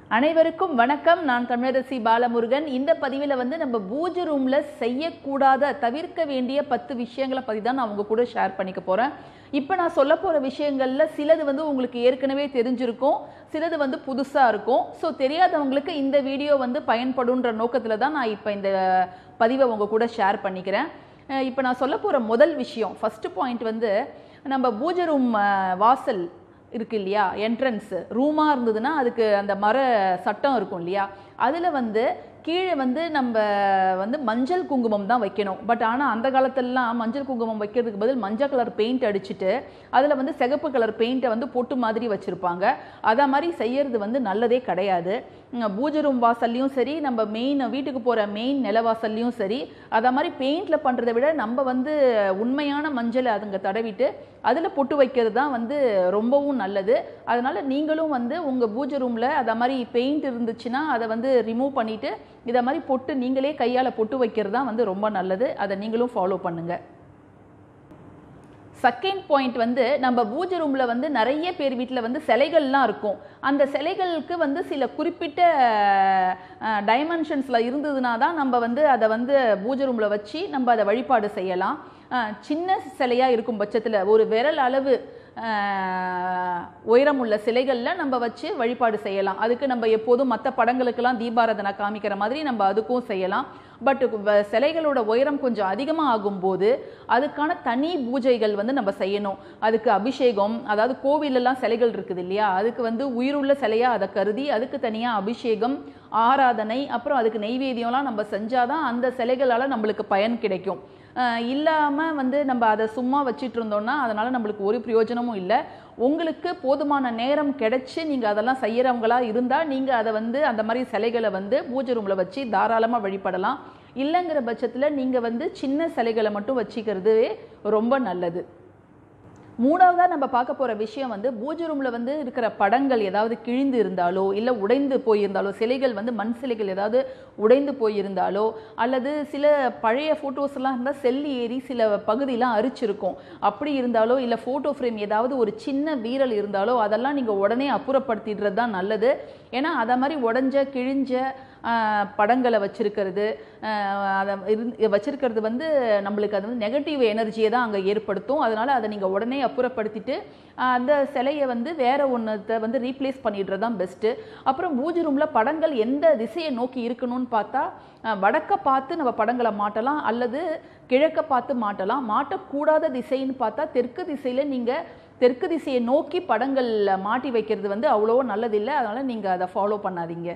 அனைவருக்கும் வணக்கம் நான் தமிழரசி பாலமுருகன் இந்த பதிவில் வந்து நம்ம பூஜை ரூம்ல செய்யக்கூடாத தவிர்க்க வேண்டிய பத்து விஷயங்களை பற்றி தான் நான் உங்க கூட ஷேர் பண்ணிக்க போறேன் இப்போ நான் சொல்ல போற விஷயங்கள்ல சிலது வந்து உங்களுக்கு ஏற்கனவே தெரிஞ்சிருக்கும் சிலது வந்து புதுசா இருக்கும் ஸோ தெரியாதவங்களுக்கு இந்த வீடியோ வந்து பயன்படுன்ற நோக்கத்தில் தான் நான் இப்போ இந்த பதிவை உங்க கூட ஷேர் பண்ணிக்கிறேன் அஹ் இப்போ நான் சொல்ல போற முதல் விஷயம் ஃபர்ஸ்ட் பாயிண்ட் வந்து நம்ம பூஜை ரூம் வாசல் இருக்கு இல்லையா என்ட்ரன்ஸ் ரூமாக இருந்ததுன்னா அதுக்கு அந்த மர சட்டம் இருக்கும் இல்லையா அதில் வந்து கீழே வந்து நம்ம வந்து மஞ்சள் குங்குமம் தான் வைக்கணும் பட் ஆனால் அந்த காலத்துலலாம் மஞ்சள் குங்குமம் வைக்கிறதுக்கு பதில் மஞ்சள் கலர் பெயிண்ட் அடிச்சுட்டு அதில் வந்து சிகப்பு கலர் பெயிண்ட்டை வந்து பொட்டு மாதிரி வச்சுருப்பாங்க அதை மாதிரி செய்யறது வந்து நல்லதே கிடையாது உம், பூஜை ரூம் வாசல்லையும் சரி நம்ம மெயின் வீட்டுக்கு போகிற மெயின் நிலவாசல்லையும் சரி அதை மாதிரி பெயிண்டில் பண்ணுறதை விட நம்ம வந்து உண்மையான மஞ்சளை அதுங்க தடவிட்டு அதில் பொட்டு வைக்கிறது தான் வந்து ரொம்பவும் நல்லது அதனால் நீங்களும் வந்து உங்கள் பூஜை ரூமில் அதை மாதிரி பெயிண்ட் இருந்துச்சுன்னா அதை வந்து ரிமூவ் பண்ணிவிட்டு இதை மாதிரி பொட்டு நீங்களே கையால் பொட்டு வைக்கிறது தான் வந்து ரொம்ப நல்லது அதை நீங்களும் ஃபாலோ பண்ணுங்கள் செகண்ட் பாயிண்ட் வந்து நம்ம பூஜை ரூமில் வந்து நிறைய பேர் வீட்டில் வந்து சிலைகள்லாம் இருக்கும் அந்த சிலைகளுக்கு வந்து சில குறிப்பிட்ட டைமென்ஷன்ஸில் இருந்ததுனா தான் நம்ம வந்து அதை வந்து பூஜை ரூமில் வச்சு நம்ம அதை வழிபாடு செய்யலாம் அஹ், சின்ன சிலையாக இருக்கும் பட்சத்தில் ஒரு விரல் அளவு அஹ், உயரமுள்ள சிலைகளில் நம்ம வச்சு வழிபாடு செய்யலாம் அதுக்கு நம்ம எப்போதும் மற்ற படங்களுக்கெல்லாம் தீபாராதனை காமிக்கிற மாதிரி நம்ம அதுக்கும் செய்யலாம் பட் சிலைகளோட உயரம் கொஞ்சம் அதிகமாக ஆகும்போது அதுக்கான தனி பூஜைகள் வந்து நம்ம செய்யணும் அதுக்கு அபிஷேகம் அதாவது கோவிலெல்லாம் சிலைகள் இருக்குது இல்லையா அதுக்கு வந்து உயிருள்ள சிலையாக அதை கருதி அதுக்கு தனியாக அபிஷேகம் ஆராதனை அப்புறம் அதுக்கு நெய்வேத்தியம்லாம் நம்ம செஞ்சாதான் அந்த சிலைகளால் நம்மளுக்கு பயன் கிடைக்கும் இல்லாமல் வந்து நம்ம அதை சும்மா வச்சிட்டு இருந்தோம்னா அதனால் நம்மளுக்கு ஒரு பிரயோஜனமும் இல்லை உங்களுக்கு போதுமான நேரம் கிடைச்சி நீங்கள் அதெல்லாம் செய்கிறவங்களா இருந்தால் நீங்கள் அதை வந்து அந்த மாதிரி சிலைகளை வந்து பூஜை ரூமில் வச்சு தாராளமாக வழிபடலாம் இல்லைங்கிற பட்சத்தில் நீங்கள் வந்து சின்ன சிலைகளை மட்டும் வச்சுக்கிறதுவே ரொம்ப நல்லது மூணாவதாக நம்ம பார்க்க போகிற விஷயம் வந்து பூஜை ரூமில் வந்து இருக்கிற படங்கள் ஏதாவது கிழிந்து இருந்தாலோ இல்லை உடைந்து போயிருந்தாலோ சிலைகள் வந்து மண் சிலைகள் ஏதாவது உடைந்து போயிருந்தாலோ அல்லது சில பழைய ஃபோட்டோஸ் எல்லாம் இருந்தால் செல்லி ஏறி சில பகுதியெலாம் அரிச்சிருக்கும் அப்படி இருந்தாலோ இல்லை ஃபோட்டோ ஃப்ரேம் ஏதாவது ஒரு சின்ன வீரல் இருந்தாலோ அதெல்லாம் நீங்கள் உடனே அப்புறப்படுத்திடுறது தான் நல்லது ஏன்னா அதை மாதிரி உடஞ்ச கிழிஞ்ச ஆஹ், படங்களை வச்சிருக்கிறது ஆஹ், அதை இருந்து வச்சிருக்கிறது வந்து நம்மளுக்கு அது வந்து நெகட்டிவ் எனர்ஜியை தான் அங்கே ஏற்படுத்தும் அதனால் அதை நீங்கள் உடனே அப்புறப்படுத்திட்டு ஆஹ், அந்த சிலையை வந்து வேற ஒன்றத்தை வந்து ரீப்ளேஸ் பண்ணிடுறது தான் பெஸ்ட்டு அப்புறம் பூஜை ரூமில் படங்கள் எந்த திசையை நோக்கி இருக்கணும்னு பார்த்தா ஆஹ், வடக்க பார்த்து நம்ம படங்களை மாட்டலாம் அல்லது கிழக்க பார்த்து மாட்டலாம் மாட்டக்கூடாத திசைன்னு பார்த்தா தெற்கு திசையில் நீங்கள் தெற்கு திசையை நோக்கி படங்கள் மாட்டி வைக்கிறது வந்து அவ்வளோ நல்லதில்லை அதனால் நீங்கள் அதை ஃபாலோ பண்ணாதீங்க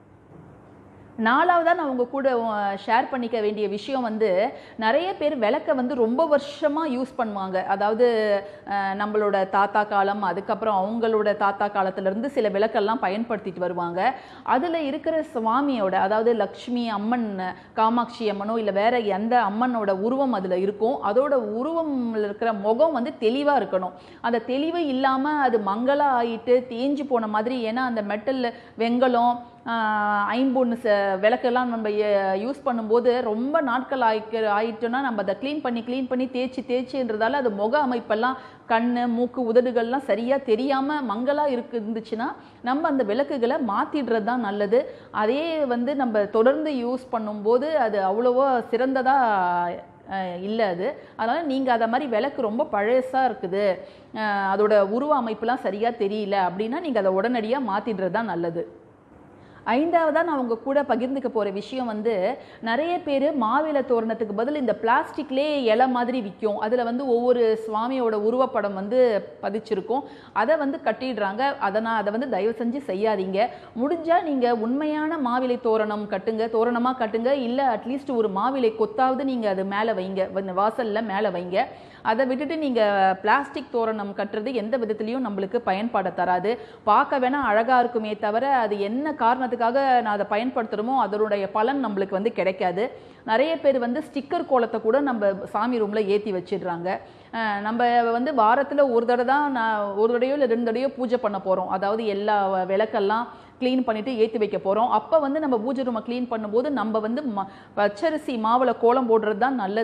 நாலாவதாக நான் உங்க கூட ஷேர் பண்ணிக்க வேண்டிய விஷயம் வந்து நிறைய பேர் விளக்கை வந்து ரொம்ப வருஷமாக யூஸ் பண்ணுவாங்க அதாவது அஹ், நம்மளோட தாத்தா காலம் அதுக்கப்புறம் அவங்களோட தாத்தா காலத்திலேருந்து சில விளக்கெல்லாம் பயன்படுத்திட்டு வருவாங்க அதில் இருக்கிற சுவாமியோட அதாவது லக்ஷ்மி அம்மன் காமாட்சி அம்மனோ இல்லை வேற எந்த அம்மனோட உருவம் அதில் இருக்கும் அதோட உருவம்ல இருக்கிற முகம் வந்து தெளிவாக இருக்கணும் அந்த தெளிவு இல்லாமல் அது மங்களா ஆயிட்டு தேஞ்சு போன மாதிரி ஏன்னா அந்த மெட்டல் வெங்கலம் ஆஹ் ஐம்பொன்னு ச விளக்கெல்லாம் நம்ம யூஸ் பண்ணும்போது ரொம்ப நாட்கள் ஆயிக்க ஆயிட்டோன்னா நம்ம அதை க்ளீன் பண்ணி க்ளீன் பண்ணி தேய்ச்சி தேய்ச்சின்றதால அது முக அமைப்பெல்லாம் கண் மூக்கு உதடுகள்லாம் சரியாக தெரியாமல் மங்கலாக இருக்கு இருந்துச்சுன்னா நம்ம அந்த விளக்குகளை மாற்றிடுறது தான் நல்லது அதே வந்து நம்ம தொடர்ந்து யூஸ் பண்ணும்போது அது அவ்வளோவா சிறந்ததாக இல்லை அது அதனால் நீங்கள் அதை மாதிரி விளக்கு ரொம்ப பழசாக இருக்குது அஹ் அதோட உருவ அமைப்புலாம் சரியாக தெரியல அப்படின்னா நீங்கள் அதை உடனடியாக மாற்றிடுறது தான் நல்லது ஐந்தாவதாக நான் உங்க கூட பகிர்ந்துக்க போகிற விஷயம் வந்து நிறைய பேர் மாவிலை தோரணத்துக்கு பதில் இந்த பிளாஸ்டிக்லேயே இலை மாதிரி விற்கும் அதில் வந்து ஒவ்வொரு சுவாமியோட உருவப்படம் வந்து பதிச்சிருக்கும் அதை வந்து கட்டிடுறாங்க அதை நான் அதை வந்து தயவு செஞ்சு செய்யாதீங்க முடிஞ்சால் நீங்கள் உண்மையான மாவிலை தோரணம் கட்டுங்க தோரணமாக கட்டுங்க இல்லை அட்லீஸ்ட் ஒரு மாவிலை கொத்தாவது நீங்கள் அது மேலே வைங்க வந்து வாசலில் மேலே வைங்க அதை விட்டுட்டு நீங்கள் பிளாஸ்டிக் தோரணம் கட்டுறது எந்த விதத்துலையும் நம்மளுக்கு பயன்பாட தராது பார்க்க வேணா அழகாக இருக்குமே தவிர அது என்ன காரணத்துக்காக நான் அதை பயன்படுத்துகிறோமோ அதனுடைய பலன் நம்மளுக்கு வந்து கிடைக்காது நிறைய பேர் வந்து ஸ்டிக்கர் கோலத்தை கூட நம்ம சாமி ரூமில் ஏற்றி வச்சிடுறாங்க அஹ் நம்ம வந்து வாரத்தில் ஒரு தடவை தான் நான் ஒரு தடவையோ இல்லை ரெண்டு தடவையோ பூஜை பண்ண போகிறோம் அதாவது எல்லா விளக்கெல்லாம் க்ளீன் பண்ணிட்டு ஏற்றி வைக்க போகிறோம் அப்போ வந்து நம்ம பூஜை ரூமை க்ளீன் பண்ணும்போது நம்ம வந்து ம பச்சரிசி மாவில் கோலம் போடுறது தான் நல்லது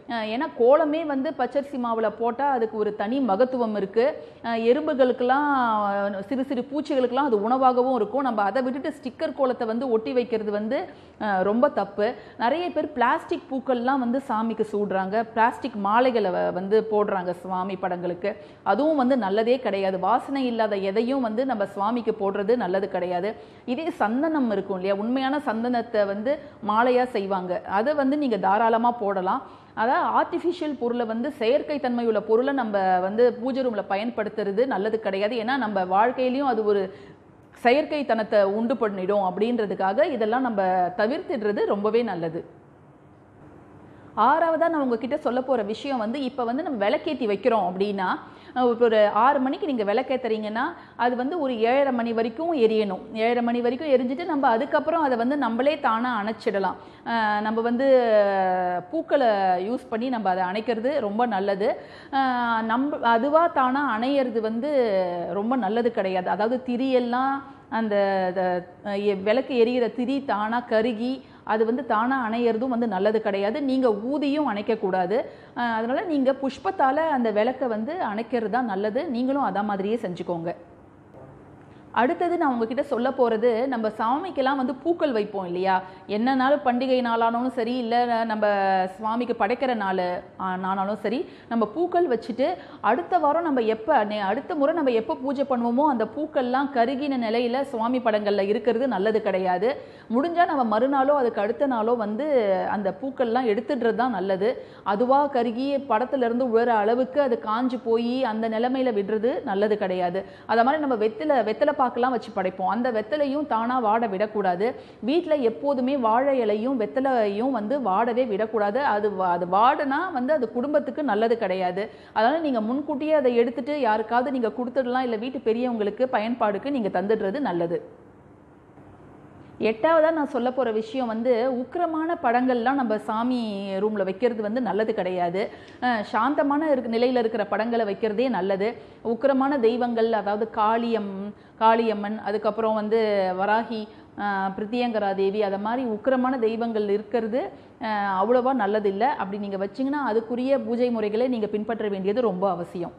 அஹ் ஏன்னா கோலமே வந்து பச்சரிசி மாவில் போட்டால் அதுக்கு ஒரு தனி மகத்துவம் இருக்குது எறும்புகளுக்கெல்லாம் அஹ், சிறு சிறு பூச்சிகளுக்கெல்லாம் அது உணவாகவும் இருக்கும் நம்ம அதை விட்டுட்டு ஸ்டிக்கர் கோலத்தை வந்து ஒட்டி வைக்கிறது வந்து அஹ், ரொம்ப தப்பு நிறைய பேர் பிளாஸ்டிக் பூக்கள்லாம் வந்து சாமிக்கு சூடுறாங்க பிளாஸ்டிக் மாலைகளை வ- வந்து போடுறாங்க சுவாமி படங்களுக்கு அதுவும் வந்து நல்லதே கிடையாது வாசனை இல்லாத எதையும் வந்து நம்ம சுவாமிக்கு போடுறது நல்லது கிடையாது இதே சந்தனம் இருக்கும் இல்லையா உண்மையான சந்தனத்தை வந்து மாலையாக செய்வாங்க அதை வந்து நீங்கள் தாராளமாக போடலாம் அதாவது ஆர்டிஃபிஷியல் பொருளை வந்து செயற்கை தன்மை உள்ள பொருளை நம்ம வந்து பூஜை ரூமில் பயன்படுத்துறது நல்லது கிடையாது ஏன்னா நம்ம வாழ்க்கையிலையும் அது ஒரு செயற்கைத்தனத்தை உண்டு பண்ணிடும் அப்படின்றதுக்காக இதெல்லாம் நம்ம தவிர்த்திடுறது ரொம்பவே நல்லது ஆறாவதா நான் உங்ககிட்ட சொல்ல போற விஷயம் வந்து இப்போ வந்து நம்ம விளக்கேத்தி வைக்கிறோம் அப்படின்னா அஹ் இப்போ ஒரு ஆறு மணிக்கு நீங்கள் விளக்கேத்துறீங்கன்னா அது வந்து ஒரு ஏழரை மணி வரைக்கும் எரியணும் ஏழரை மணி வரைக்கும் எரிஞ்சிட்டு நம்ம அதுக்கப்புறம் அதை வந்து நம்மளே தானாக அணைச்சிடலாம் அஹ் நம்ம வந்து அஹ், பூக்களை யூஸ் பண்ணி நம்ம அதை அணைக்கிறது ரொம்ப நல்லது அஹ் நம்ம அதுவாக தானாக அணையிறது வந்து ரொம்ப நல்லது கிடையாது அதாவது திரியெல்லாம் அந்த த- எ- விளக்கு எரியிற திரி தானாக கருகி அது வந்து தானாக அணையிறதும் வந்து நல்லது கிடையாது நீங்கள் ஊதியும் அணைக்கக்கூடாது அஹ் அதனால நீங்கள் புஷ்பத்தால் அந்த விளக்கை வந்து அணைக்கிறது தான் நல்லது நீங்களும் அதான் மாதிரியே செஞ்சுக்கோங்க அடுத்தது நான் உங்ககிட்ட சொல்ல போகிறது நம்ம சாமிக்கெல்லாம் வந்து பூக்கள் வைப்போம் இல்லையா என்ன நாள் பண்டிகை நாளானாலும் சரி இல்லை நம்ம சுவாமிக்கு படைக்கிற நாள் ஆ, நாளானாலும் சரி நம்ம பூக்கள் வச்சுட்டு அடுத்த வாரம் நம்ம எப்போ அடுத்த முறை நம்ம எப்போ பூஜை பண்ணுவோமோ அந்த பூக்கள்லாம் கருகின நிலையில் சுவாமி படங்களில் இருக்கிறது நல்லது கிடையாது முடிஞ்சால் நம்ம மறுநாளோ அதுக்கு அடுத்த நாளோ வந்து அந்த பூக்கள்லாம் எடுத்துடுறது தான் நல்லது அதுவாக கருகி படத்துலேருந்து உழற அளவுக்கு அது காஞ்சு போய் அந்த நிலைமையில விடுறது நல்லது கிடையாது அதை மாதிரி நம்ம வெத்தில வெத்தலை பாக்கெல்லாம் வச்சு படைப்போம் அந்த வெத்தலையும் தானாக வாட விடக்கூடாது வீட்டில் எப்போதுமே வாழை இலையும் வெத்தலையும் வந்து வாடவே விடக்கூடாது அது வா- அது வாடுனா வந்து அது குடும்பத்துக்கு நல்லது கிடையாது அதனால் நீங்கள் முன்கூட்டியே அதை எடுத்துட்டு யாருக்காவது நீங்கள் கொடுத்துடலாம் இல்லை வீட்டு பெரியவங்களுக்கு பயன்பாடுக்கு நீங்கள் தந்துடுறது நல்லது எட்டாவதா நான் சொல்ல போகிற விஷயம் வந்து உக்கிரமான படங்கள்லாம் நம்ம சாமி ரூமில் வைக்கிறது வந்து நல்லது கிடையாது அஹ் சாந்தமான இருக்கு நிலையில் இருக்கிற படங்களை வைக்கிறதே நல்லது உக்கிரமான தெய்வங்கள் அதாவது காளியம் காளியம்மன் அதுக்கப்புறம் வந்து வராகி அஹ் பிரித்தியங்கரா தேவி அதை மாதிரி உக்கிரமான தெய்வங்கள் இருக்கிறது அஹ் அவ்வளோவா நல்லதில்லை அப்படி நீங்கள் வச்சிங்கன்னா அதுக்குரிய பூஜை முறைகளை நீங்கள் பின்பற்ற வேண்டியது ரொம்ப அவசியம்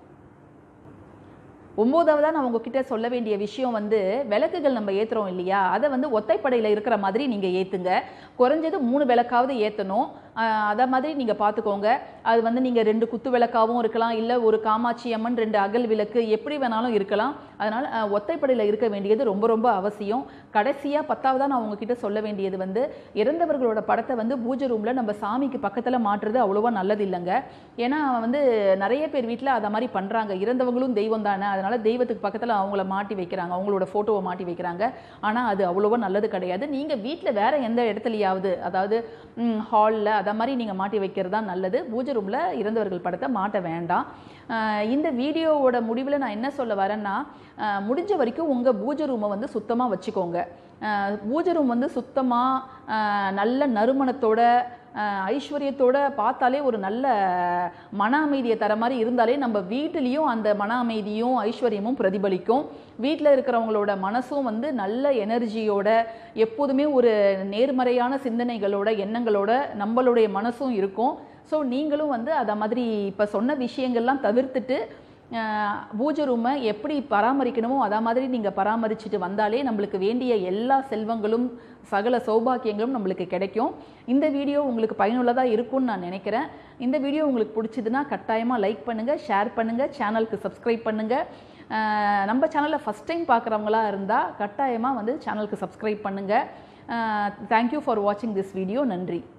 ஒம்போதாவதா நான் உங்ககிட்ட சொல்ல வேண்டிய விஷயம் வந்து விளக்குகள் நம்ம ஏத்துறோம் இல்லையா அதை வந்து ஒத்தைப்படையில் இருக்கிற மாதிரி நீங்கள் ஏற்றுங்க குறைஞ்சது மூணு விளக்காவது ஏற்றணும் அதை மாதிரி நீங்கள் பார்த்துக்கோங்க அது வந்து நீங்கள் ரெண்டு குத்து விளக்காகவும் இருக்கலாம் இல்லை ஒரு காமாட்சி அம்மன் ரெண்டு அகல் விளக்கு எப்படி வேணாலும் இருக்கலாம் அதனால் ஒத்தைப்படையில் இருக்க வேண்டியது ரொம்ப ரொம்ப அவசியம் கடைசியாக பத்தாவதா நான் உங்ககிட்ட சொல்ல வேண்டியது வந்து இறந்தவர்களோட படத்தை வந்து பூஜை ரூமில் நம்ம சாமிக்கு பக்கத்தில் மாட்டுறது அவ்வளோவா நல்லது இல்லைங்க ஏன்னா வந்து நிறைய பேர் வீட்டில் அதை மாதிரி பண்ணுறாங்க இறந்தவங்களும் தெய்வம் தானே அதனால தெய்வத்துக்கு பக்கத்தில் அவங்கள மாட்டி வைக்கிறாங்க அவங்களோட ஃபோட்டோவை மாட்டி வைக்கிறாங்க ஆனால் அது அவ்வளோவா நல்லது கிடையாது நீங்கள் வீட்டில் வேற எந்த இடத்துலையாவது அதாவது ஹாலில் அதை மாதிரி நீங்கள் மாட்டி வைக்கிறது தான் நல்லது பூஜை ரூமில் இறந்தவர்கள் படத்தை மாட்ட வேண்டாம் அஹ் இந்த வீடியோவோட முடிவில் நான் என்ன சொல்ல வரேன்னா அஹ் முடிஞ்ச வரைக்கும் உங்கள் பூஜை ரூமை வந்து சுத்தமாக வச்சுக்கோங்க அஹ் பூஜை ரூம் வந்து சுத்தமாக நல்ல நறுமணத்தோட அஹ் ஐஸ்வர்யத்தோட பார்த்தாலே ஒரு நல்ல மன அமைதியை தர மாதிரி இருந்தாலே நம்ம வீட்டிலையும் அந்த மன அமைதியும் ஐஸ்வர்யமும் பிரதிபலிக்கும் வீட்டில் இருக்கிறவங்களோட மனசும் வந்து நல்ல எனர்ஜியோட எப்போதுமே ஒரு நேர்மறையான சிந்தனைகளோட எண்ணங்களோட நம்மளுடைய மனசும் இருக்கும் ஸோ நீங்களும் வந்து அதை மாதிரி இப்போ சொன்ன விஷயங்கள்லாம் தவிர்த்துட்டு அஹ் பூஜை ரூமை எப்படி பராமரிக்கணுமோ அதை மாதிரி நீங்கள் பராமரிச்சுட்டு வந்தாலே நம்மளுக்கு வேண்டிய எல்லா செல்வங்களும் சகல சௌபாக்கியங்களும் நம்மளுக்கு கிடைக்கும் இந்த வீடியோ உங்களுக்கு பயனுள்ளதாக இருக்கும்னு நான் நினைக்கிறேன் இந்த வீடியோ உங்களுக்கு பிடிச்சதுன்னா கட்டாயமாக லைக் பண்ணுங்கள் ஷேர் பண்ணுங்கள் சேனலுக்கு சப்ஸ்கிரைப் பண்ணுங்கள் அஹ் நம்ம சேனலில் ஃபஸ்ட் டைம் பார்க்குறவங்களா இருந்தால் கட்டாயமாக வந்து சேனலுக்கு சப்ஸ்கிரைப் பண்ணுங்கள் தேங்க்யூ ஃபார் வாட்சிங் திஸ் வீடியோ நன்றி